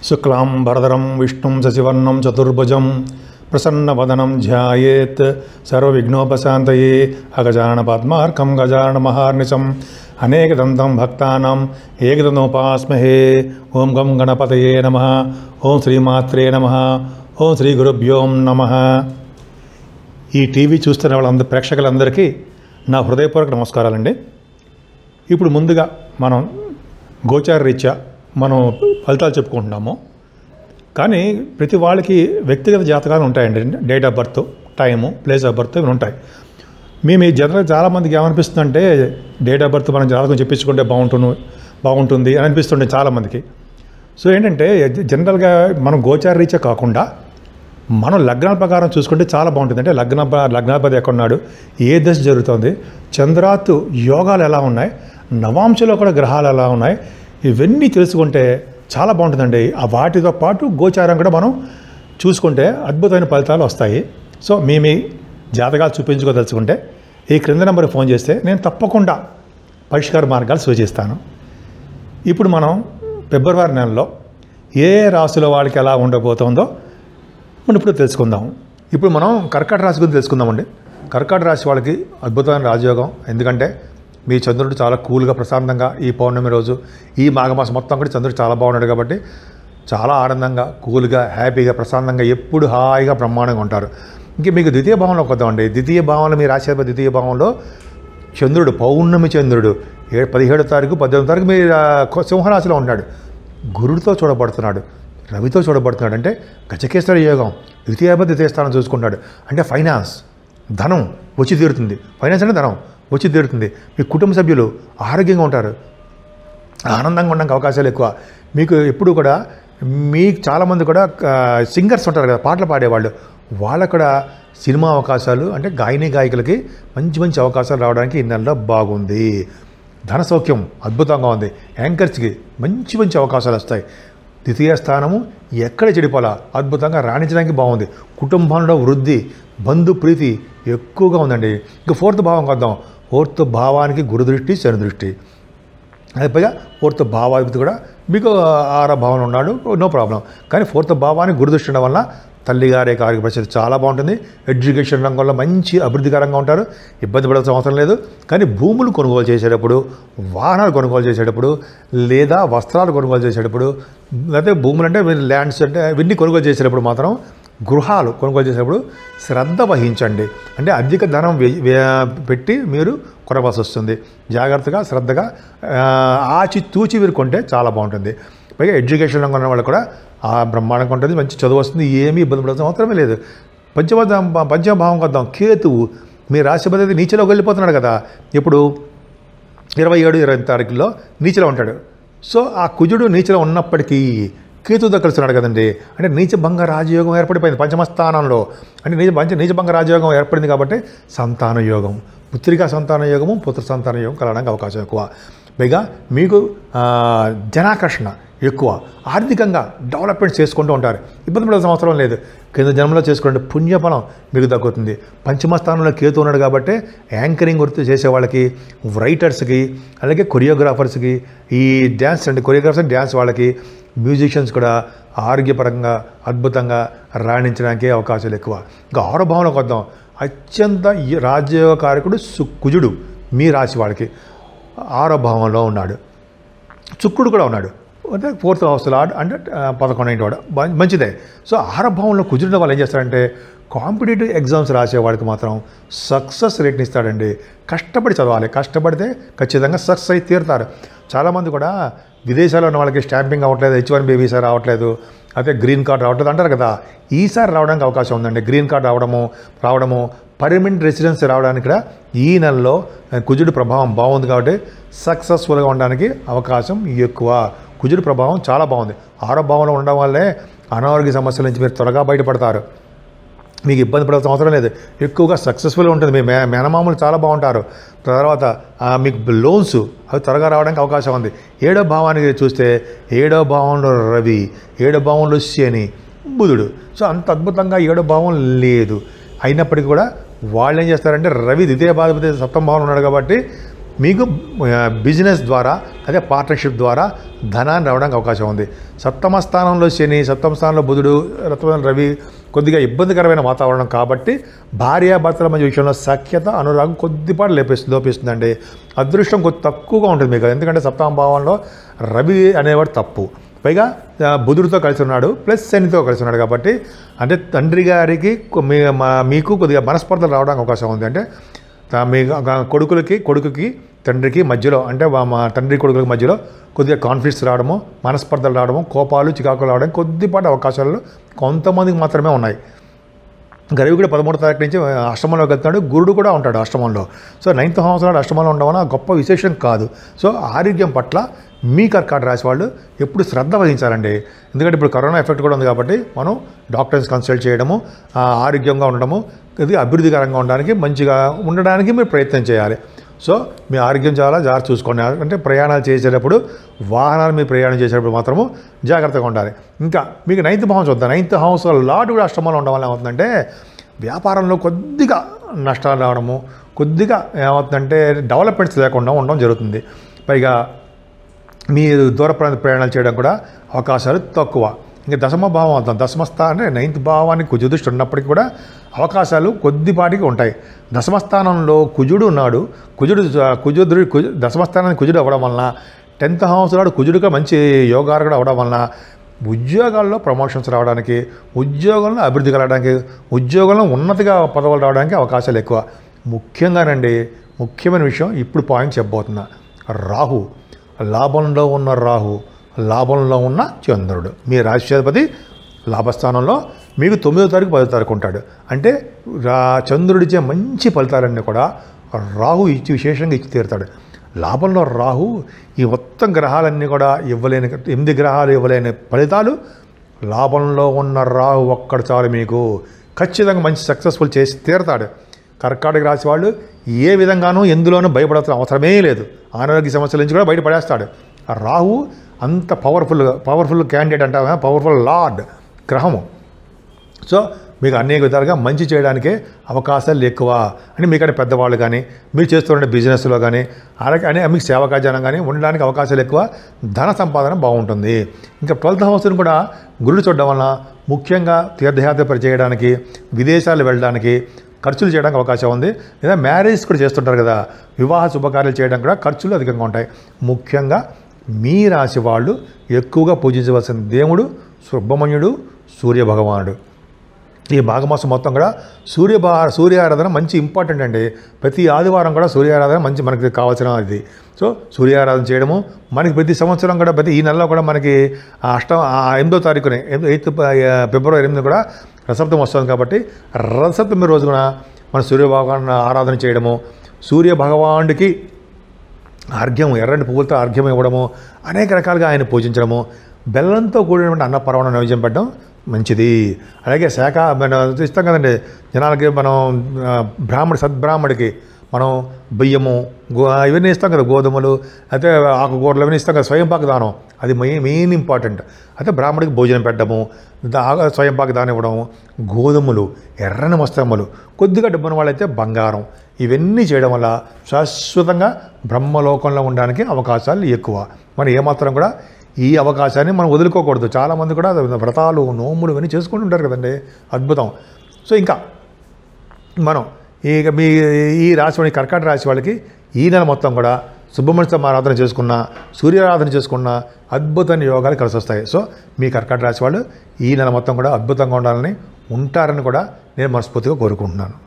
శుక్లాం భరధరం విష్ణుం శశివర్ణం చతుర్భుజం ప్రసన్నవదనం ధ్యాయేత్ సర్వవిఘ్నోపశాంతయే అగజాన పద్మార్కం గజాన మహార్నిశం అనేకదంతం భక్తానాం ఏకదంతోపాస్మహే ఓం గం గణపతయే నమ ఓం శ్రీమాత్రే నమ ఓం శ్రీ గురుభ్యోం నమ ఈ టీవీ చూస్తున్న వాళ్ళందరూ ప్రేక్షకులందరికీ నా హృదయపూర్వక నమస్కారాలండి ఇప్పుడు ముందుగా మనం గోచార రీత్యా మనం ఫలితాలు చెప్పుకుంటున్నాము కానీ ప్రతి వాళ్ళకి వ్యక్తిగత జాతకాలు ఉంటాయండి date of birth time place of birth ఇవి ఉంటాయి మేము ఈ జనరల్ చాలామందికి ఏమనిపిస్తుందంటే డేట్ ఆఫ్ బర్త్ మనం జాతకం చెప్పించుకుంటే బాగుంటుంది బాగుంటుంది అని అనిపిస్తుండే చాలామందికి సో ఏంటంటే జనరల్గా మనం గోచార రీత్యా కాకుండా మనం లగ్నాల ప్రకారం చూసుకుంటే చాలా బాగుంటుంది అంటే లగ్న లగ్నాధిపతి ఎక్కడున్నాడు ఏ దశ జరుగుతుంది చంద్రాత్తు యోగాలు ఎలా ఉన్నాయి నవాంశలో కూడా గ్రహాలు ఎలా ఉన్నాయి ఇవన్నీ తెలుసుకుంటే చాలా బాగుంటుందండి ఆ వాటితో పాటు గోచారం కూడా మనం చూసుకుంటే అద్భుతమైన ఫలితాలు వస్తాయి సో మీ మీ జాతకాలు చూపించుకోదలుచుకుంటే ఈ క్రింద నెంబర్కి ఫోన్ చేస్తే నేను తప్పకుండా పరిష్కార మార్గాలు సూచిస్తాను ఇప్పుడు మనం ఫిబ్రవరి నెలలో ఏ ఏ రాశుల వాళ్ళకి ఎలా ఉండబోతుందో మనం ఇప్పుడు తెలుసుకుందాం ఇప్పుడు మనం కర్కాట రాశి గురించి తెలుసుకుందామండి కర్కాట రాశి వాళ్ళకి అద్భుతమైన రాజయోగం ఎందుకంటే మీ చంద్రుడు చాలా కూల్గా ప్రశాంతంగా ఈ పౌర్ణమి రోజు ఈ మాఘమాసం మొత్తం కూడా చంద్రుడు చాలా బాగున్నాడు కాబట్టి చాలా ఆనందంగా కూల్గా హ్యాపీగా ప్రశాంతంగా ఎప్పుడు హాయిగా బ్రహ్మాండంగా ఉంటారు ఇంక మీకు ద్వితీయ భావంలోకి వద్దామండి ద్వితీయ భావంలో మీ రాశి అధిపతి ద్వితీయ భావంలో చంద్రుడు పౌర్ణమి చంద్రుడు ఏ పదిహేడో తారీఖు పద్దెనిమిది తారీఖు మీ ఆ, కొ- సింహరాశిలో ఉన్నాడు గురుడితో చూడబడుతున్నాడు రవితో చూడబడుతున్నాడు అంటే గజకేశ్వర యోగం ద్వితీయాధిపతి ద్వితీయ స్థానం చూసుకుంటాడు అంటే ఫైనాన్స్ ధనం వచ్చి తీరుతుంది ఫైనాన్స్ అంటే ధనం వచ్చి తీరుతుంది మీ కుటుంబ సభ్యులు ఆరోగ్యంగా ఉంటారు ఆనందంగా ఉండడానికి అవకాశాలు ఎక్కువ మీకు ఎప్పుడు కూడా మీకు చాలామంది కూడా సింగర్స్ ఉంటారు కదా పాటలు పాడేవాళ్ళు వాళ్ళకు కూడా సినిమా అవకాశాలు అంటే గాయని గాయకులకి మంచి మంచి అవకాశాలు రావడానికి ఈ నెలలో బాగుంది ధన సౌఖ్యం అద్భుతంగా ఉంది యాంకర్స్కి మంచి మంచి అవకాశాలు వస్తాయి ద్వితీయ స్థానము ఎక్కడ చెడిపోలా అద్భుతంగా రాణించడానికి బాగుంది కుటుంబంలో వృద్ధి బంధు ప్రీతి ఎక్కువగా ఉందండి ఇంకా ఫోర్త్ భావం వద్దాం ఫోర్త్ భావానికి గురు దృష్టి శని దృష్టి అది పైగా ఫోర్త్ భావాధిపతి కూడా మీకు ఆరో భావంలో ఉన్నాడు నో ప్రాబ్లం కానీ ఫోర్త్ భావానికి గురుదృష్టి ఉండడం వల్ల తల్లిగారి యొక్క ఆరోగ్య పరిస్థితి చాలా బాగుంటుంది ఎడ్యుకేషన్ రంగంలో మంచి అభివృద్ధికరంగా ఉంటారు ఇబ్బంది పడాల్సిన అవసరం లేదు కానీ భూములు కొనుగోలు చేసేటప్పుడు వాహనాలు కొనుగోలు చేసేటప్పుడు లేదా వస్త్రాలు కొనుగోలు చేసేటప్పుడు లేకపోతే భూములు అంటే ల్యాండ్స్ అంటే ఇవన్నీ కొనుగోలు చేసేటప్పుడు మాత్రం గృహాలు కొనుగోలు చేసేటప్పుడు శ్రద్ధ వహించండి అంటే అధిక ధనం వ్య- వ్య- పెట్టి మీరు కొనవలసి వస్తుంది జాగ్రత్తగా శ్రద్ధగా ఆ, ఆచి తూచి మీరు కొంటే చాలా బాగుంటుంది పైగా ఎడ్యుకేషన్ రంగంలో ఉన్న వాళ్ళు కూడా ఆ బ్రహ్మాండంగా ఉంటుంది మంచి చదువు వస్తుంది ఏమీ ఇబ్బంది పడాల్సిన అవసరమే లేదు పంచమ పంచమ భావం కొద్దాం కేతువు మీ రాశిపతి నీచలోకి వెళ్ళిపోతున్నాడు కదా ఇప్పుడు ఇరవై ఏడు ఇరవై తారీఖుల్లో నీచలో ఉంటాడు సో ఆ కుజుడు నీచలో ఉన్నప్పటికీ కేతుతో కలుస్తున్నాడు కదండి అంటే నీచభంగ రాజయోగం ఏర్పడిపోయింది పంచమ స్థానంలో అంటే నీచ పంచ నీచభంగ రాజయోగం ఏర్పడింది కాబట్టి సంతాన యోగం పుత్రికా సంతాన యోగము పుత్ర సంతాన యోగం కలగడానికి అవకాశం ఎక్కువ పైగా మీకు ఆ, జనాకర్షణ ఎక్కువ ఆర్థికంగా డెవలప్మెంట్ చేసుకుంటూ ఉంటారు ఇబ్బంది పడాల్సిన అవసరం లేదు కింద జన్మలో చేసుకుంటే పుణ్యఫలం మీకు దక్కుతుంది పంచమ స్థానంలో కేతు ఉన్నాడు కాబట్టి యాంకరింగ్ వృత్తి చేసే వాళ్ళకి రైటర్స్కి అలాగే కొరియోగ్రాఫర్స్కి ఈ డ్యాన్స్ అంటే కొరియోగ్రాఫర్స్ డ్యాన్స్ వాళ్ళకి మ్యూజిషియన్స్ కూడా ఆరోగ్యపరంగా అద్భుతంగా రాణించడానికి అవకాశాలు ఎక్కువ ఇంకా ఆరో భావంలోకి వద్దాం అత్యంత ఈ రాజయోగ కారకుడు సు- కుజుడు మీ రాశి వాళ్ళకి ఆరో భావంలో ఉన్నాడు శుక్రుడు కూడా ఉన్నాడు అంటే ఫోర్త్ హౌస్లో అంటే ఆ, పదకొండు వాడు బ- మంచిదే సో ఆరభావంలో కుదిరిన వాళ్ళు ఏం చేస్తారంటే కాంపిటేటివ్ ఎగ్జామ్స్ రాసేవాడికి మాత్రం సక్సెస్ రేట్ని ఇస్తాడండి కష్టపడి చదవాలి కష్టపడితే ఖచ్చితంగా సక్సెస్ అయి తీరుతారు చాలామంది కూడా విదేశాల్లో ఉన్న వాళ్ళకి స్టాంపింగ్ అవ్వట్లేదు హెచ్ వన్ బీ వీసా రావట్లేదు అయితే గ్రీన్ కార్డ్ రావట్లేదు అంటారు కదా ఈసారి రావడానికి అవకాశం ఉందండి గ్రీన్ కార్డ్ రావడము రావడము పర్మనెంట్ రెసిడెన్స్ రావడానికి కూడా ఈ నెలలో ఆ, కుజుడు ప్రభావం బాగుంది కాబట్టి సక్సెస్ఫుల్గా ఉండడానికి అవకాశం ఎక్కువ కుజుడు ప్రభావం చాలా బాగుంది ఆరో భావంలో ఉండడం వల్లే అనారోగ్య సమస్యల నుంచి మీరు త్వరగా బయటపడతారు మీకు ఇబ్బంది పడాల్సిన అవసరం లేదు ఎక్కువగా సక్సెస్ఫుల్గా ఉంటుంది మీ మే మేనమామలు చాలా బాగుంటారు తర్వాత ఆ, మీకు లోన్స్ అవి త్వరగా రావడానికి అవకాశం ఉంది ఏడో భావానికి చూస్తే ఏడో భావంలో రవి ఏడో భావంలో శని బుధుడు సో అంత అద్భుతంగా ఏడో భావం లేదు అయినప్పటికీ కూడా వాళ్ళు ఏం చేస్తారంటే రవి ద్వితీయ బాధిపతి సప్తమ భావంలో ఉన్నాడు కాబట్టి మీకు ఆ, బిజినెస్ ద్వారా అదే పార్ట్నర్షిప్ ద్వారా ధనాన్ని రావడానికి అవకాశం ఉంది సప్తమ స్థానంలో శని సప్తమ స్థానంలో బుధుడు రత్న రవి కొద్దిగా ఇబ్బందికరమైన వాతావరణం కాబట్టి భార్యాభర్తల మధ్య విషయంలో సఖ్యత అనురాగం కొద్దిపాటు లేపిస్తుంది లోపిస్తుందండి అదృష్టం కొద్ది తక్కువగా ఉంటుంది మీకు ఎందుకంటే సప్తమ భావంలో రవి అనేవాడు తప్పు పైగా ఆ, బుధుడితో కలిసి ఉన్నాడు ప్లస్ శనితో కలిసి ఉన్నాడు కాబట్టి అంటే తండ్రి గారికి కొ- మీ మా- మీకు కొద్దిగా మనస్పర్ధలు రావడానికి అవకాశం ఉంది అంటే తా- మీ గ- కొడుకులకి కొడుకుకి తండ్రికి మధ్యలో అంటే వా- మా తండ్రి కొడుకులకి మధ్యలో కొద్దిగా కాన్ఫ్లిక్ట్స్ రావడము మనస్పర్ధలు రావడము కోపాలు చికాకులు రావడం కొద్దిపాటి అవకాశాలు కొంతమందికి మాత్రమే ఉన్నాయి గరివి కూడా పదమూడు తారీఖు నుంచి అష్టమంలోకి వెళ్తున్నాడు గురుడు కూడా ఉంటాడు అష్టమంలో సో నైన్త్ హౌస్ నాడు అష్టమంలో ఉండడం వల్ల గొప్ప విశేషం కాదు సో ఆరోగ్యం పట్ల మీ కర్కాట రాశి వాళ్ళు ఎప్పుడు శ్రద్ధ వహించాలండి ఎందుకంటే ఇప్పుడు కరోనా ఎఫెక్ట్ కూడా ఉంది కాబట్టి మనం డాక్టర్స్ కన్సల్ట్ చేయడము ఆ, ఆరోగ్యంగా ఉండడము ఇది అభివృద్ధికరంగా ఉండడానికి మంచిగా ఉండడానికి మీరు ప్రయత్నం చేయాలి సో మీ ఆరోగ్యం చాలా జాగ్రత్త చూసుకోండి అంటే ప్రయాణాలు చేసేటప్పుడు వాహనాలు మీరు ప్రయాణం చేసేటప్పుడు మాత్రము జాగ్రత్తగా ఉండాలి ఇంకా మీకు నైన్త్ హౌస్ వద్దా నైన్త్ హౌస్ లాట్ కూడా అష్టమంలో ఉండడం వల్ల ఏమవుతుందంటే వ్యాపారంలో కొద్దిగా నష్టాలు రావడము కొద్దిగా ఏమవుతుందంటే డెవలప్మెంట్స్ లేకుండా ఉండడం జరుగుతుంది పైగా మీరు దూర ప్రాంత ప్రయాణాలు చేయడం కూడా అవకాశాలు తక్కువ ఇంకా దశమ భావం అవుతాం దశమ స్థానం నైన్త్ భావానికి కుజు దృష్టి ఉన్నప్పటికీ కూడా అవకాశాలు కొద్దిపాటికి ఉంటాయి దశమ స్థానంలో కుజుడు ఉన్నాడు కుజుడు కుజు దృ- కుజు దశమ స్థానానికి కుజుడు అవ్వడం వలన టెన్త్ హౌస్ నాడు కుజుడుగా మంచి యోగారుడు అవ్వడం వలన ఉద్యోగాల్లో ప్రమోషన్స్ రావడానికి ఉద్యోగంలో అభివృద్ధి కలగడానికి ఉద్యోగంలో ఉన్నతిగా పదవులు రావడానికి అవకాశాలు ఎక్కువ ముఖ్యంగానండి ముఖ్యమైన విషయం ఇప్పుడు పాయింట్ చెప్పబోతున్నా రాహు లాభంలో ఉన్న రాహు లాభంలో ఉన్న చంద్రుడు మీ రాష్ట్రాధిపతి లాభస్థానంలో మీకు తొమ్మిదో తారీఖు పదో తారీఖు ఉంటాడు అంటే రా చంద్రుడిచ్చే మంచి ఫలితాలన్నీ కూడా రాహు ఇచ్చి విశేషంగా ఇచ్చి తీరుతాడు లాభంలో రాహు ఈ మొత్తం గ్రహాలన్నీ కూడా ఇవ్వలేని ఎనిమిది గ్రహాలు ఇవ్వలేని ఫలితాలు లాభంలో ఉన్న రాహు ఒక్కడు చాలు మీకు ఖచ్చితంగా మంచి సక్సెస్ఫుల్ చేసి తీరుతాడు కర్కాటక రాశి వాళ్ళు ఏ విధంగానూ ఎందులోనూ భయపడాల్సిన అవసరమే లేదు అనారోగ్య సమస్యల నుంచి కూడా బయటపడేస్తాడు ఆ రాహు అంత పవర్ఫుల్ పవర్ఫుల్ క్యాండిడేట్ అంటావా పవర్ఫుల్ లార్డ్ గ్రహము సో మీకు అనేక విధాలుగా మంచి చేయడానికే అవకాశాలు ఎక్కువ అని మీకంటే పెద్దవాళ్ళు కానీ మీరు చేస్తున్న బిజినెస్లో కానీ అలాగే అని మీకు సేవా కార్యాలయం కానీ ఉండడానికి అవకాశాలు ఎక్కువ ధన సంపాదన బాగుంటుంది ఇంకా ట్వెల్త్ హౌస్ని కూడా గురుడు చూడడం వలన ముఖ్యంగా తీర్థయాత్ర చేయడానికి విదేశాలు వెళ్ళడానికి ఖర్చులు చేయడానికి అవకాశం ఉంది లేదా మ్యారేజ్ కూడా చేస్తుంటారు కదా వివాహ శుభకార్యాలు చేయడం కూడా ఖర్చులు అధికంగా ఉంటాయి ముఖ్యంగా మీ రాశి వాళ్ళు ఎక్కువగా పూజించవలసిన దేవుడు సుబ్రహ్మణ్యుడు సూర్యభగవానుడు ఈ మాఘమాసం మొత్తం కూడా సూర్య భా సూర్య ఆరాధన మంచి ఇంపార్టెంట్ అండి ప్రతి ఆదివారం కూడా సూర్య ఆరాధన మంచి మనకి కావాల్సిన ఇది సో సూర్య ఆరాధన చేయడము మనకి ప్రతి సంవత్సరం కూడా ప్రతి ఈ నెలలో కూడా మనకి ఆ అష్ట ఆ ఎనిమిదో తారీఖునే ఎయిత్ ఫిబ్రవరి ఎనిమిది కూడా రసప్తం వస్తుంది కాబట్టి రసప్తమి రోజున మన సూర్య భగవాన్ ఆరాధన చేయడము సూర్య భగవానుడికి అర్ఘ్యం ఎర్రని పువ్వులతో అర్ఘ్యం ఇవ్వడము అనేక రకాలుగా ఆయన పూజించడము బెల్లంతో కూడినటువంటి అన్న పర్వణం నైవేద్యం పెట్టడం మంచిది అలాగే శాఖ మనం ఇస్తాం కదండి జనాలకి మనం ఆ, బ్రాహ్మడి సద్బ్రాహ్మడికి మనం బియ్యము గో ఇవన్నీ ఇస్తాం కదా గోధుమలు అయితే ఆకుకూరలు ఇవన్నీ ఇస్తాం కదా స్వయం పాక దానం అది మెయిన్ మెయిన్ ఇంపార్టెంట్ అయితే బ్రాహ్మడికి భోజనం పెట్టడము దా- స్వయం పాక దానం ఇవ్వడం గోధుమలు ఎర్రని వస్త్రములు కొద్దిగా డబ్బున వాళ్ళైతే బంగారం ఇవన్నీ చేయడం వల్ల శాశ్వతంగా బ్రహ్మలోకంలో ఉండడానికి అవకాశాలు ఎక్కువ మనం ఏమాత్రం కూడా ఈ అవకాశాన్ని మనం వదులుకోకూడదు చాలామంది కూడా వ్రతాలు నోములు ఇవన్నీ చేసుకుంటుంటారు కదండి అద్భుతం సో ఇంకా మనం ఇక మీ ఈ రాశి వాళ్ళకి కర్కాటక రాశి వాళ్ళకి ఈ నెల మొత్తం కూడా సుబ్రహ్మణ్య స్వామి ఆరాధన చేసుకున్న సూర్యారాధన చేసుకున్న అద్భుతమైన యోగాలు కలిసి వస్తాయి సో మీ కర్కాటక రాశి వాళ్ళు ఈ నెల మొత్తం కూడా అద్భుతంగా ఉండాలని ఉంటారని కూడా నేను మనస్ఫూర్తిగా కోరుకుంటున్నాను